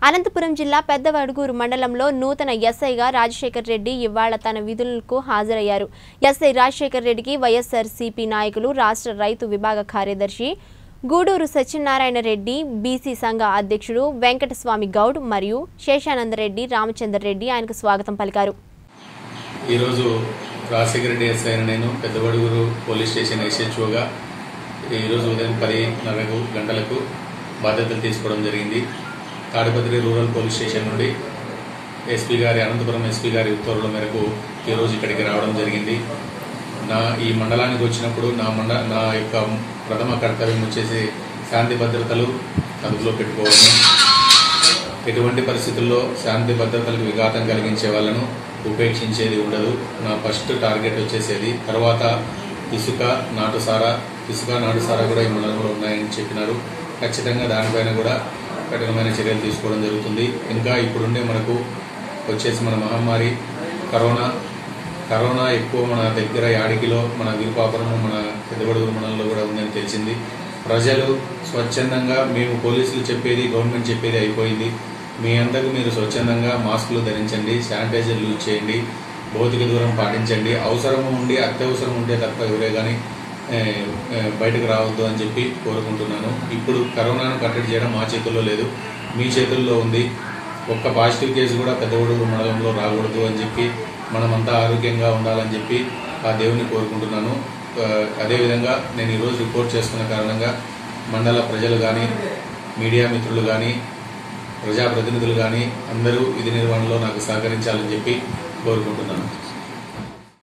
అనంతపురం జిల్లా పెద్దవడుగూరు మండలంలో నూతన ఎస్ఐగా రాజశేఖర్ రెడ్డి ఇవాళ తన విధులకు హాజరయ్యారు ఎస్ఐ రాజశేఖర్ రెడ్డికి వైఎస్ఆర్ సిపి నాయకులు రాష్ట్ర రైతు విభాగ కార్యదర్శి గూడూరు సత్యనారాయణ రెడ్డి బీసీ సంఘ అధ్యక్షుడు వెంకటస్వామి గౌడ్ మరియు శేషానందరెడ్డి రామచందర్ రెడ్డి ఆయనకు స్వాగతం పలికారు ఈరోజు రాజశేఖర రెడ్డి ఎస్ఐ అయిన నేను పెద్దబడుగురు పోలీస్ స్టేషన్ ఎస్హెచ్ఓగా ఈరోజు ఉదయం పదిన్నరకు గంటలకు బాధ్యతలు తీసుకోవడం జరిగింది తాడిపత్రి రూరల్ పోలీస్ స్టేషన్ నుండి ఎస్పీ గారి అనంతపురం ఎస్పీ గారి ఉత్తర్వుల మేరకు ఈరోజు ఇక్కడికి రావడం జరిగింది నా ఈ మండలానికి వచ్చినప్పుడు నా మండ నా యొక్క ప్రథమ కర్తవ్యం వచ్చేసి శాంతి భద్రతలు అదుపులో పెట్టుకోవడం ఎటువంటి పరిస్థితుల్లో శాంతి భద్రతలకు విఘాతం కలిగించే వాళ్ళను ఉపేక్షించేది ఉండదు నా ఫస్ట్ టార్గెట్ వచ్చేసేది తర్వాత ఇసుక నాటుసారా ఇసుక నాటుసారా కూడా ఈ మండలంలో ఉన్నాయని చెప్పినారు ఖచ్చితంగా దానిపైన కూడా కఠినమైన చర్యలు తీసుకోవడం జరుగుతుంది ఇంకా ఇప్పుడుండే మనకు వచ్చేసి మన మహమ్మారి కరోనా కరోనా ఎక్కువ మన దగ్గర యాడికిలో మన వీరుపాపురం మన పెద్దబడుగురు మండలంలో కూడా ఉందని తెలిసింది ప్రజలు స్వచ్ఛందంగా మేము పోలీసులు చెప్పేది గవర్నమెంట్ చెప్పేది అయిపోయింది మీ అంతకు మీరు స్వచ్ఛందంగా మాస్కులు ధరించండి శానిటైజర్ యూజ్ చేయండి భౌతిక దూరం పాటించండి అవసరం ఉండి అత్యవసరం ఉంటే తప్ప ఎవరే కానీ ఏ, ఏ, బయటకు రావద్దు అని చెప్పి కోరుకుంటున్నాను ఇప్పుడు కరోనాను కట్టడి చేయడం మా చేతుల్లో లేదు మీ చేతుల్లో ఉంది ఒక్క పాజిటివ్ కేసు కూడా పెద్దగూడూరు మండలంలో రాకూడదు అని చెప్పి మనమంతా ఆరోగ్యంగా ఉండాలని చెప్పి ఆ దేవుని కోరుకుంటున్నాను ఆ, అదేవిధంగా నేను ఈరోజు రిపోర్ట్ చేసుకున్న కారణంగా మండల ప్రజలు కానీ మీడియా మిత్రులు కానీ ప్రజాప్రతినిధులు కానీ అందరూ ఇది నిర్వహణలో నాకు సహకరించాలని చెప్పి కోరుకుంటున్నాను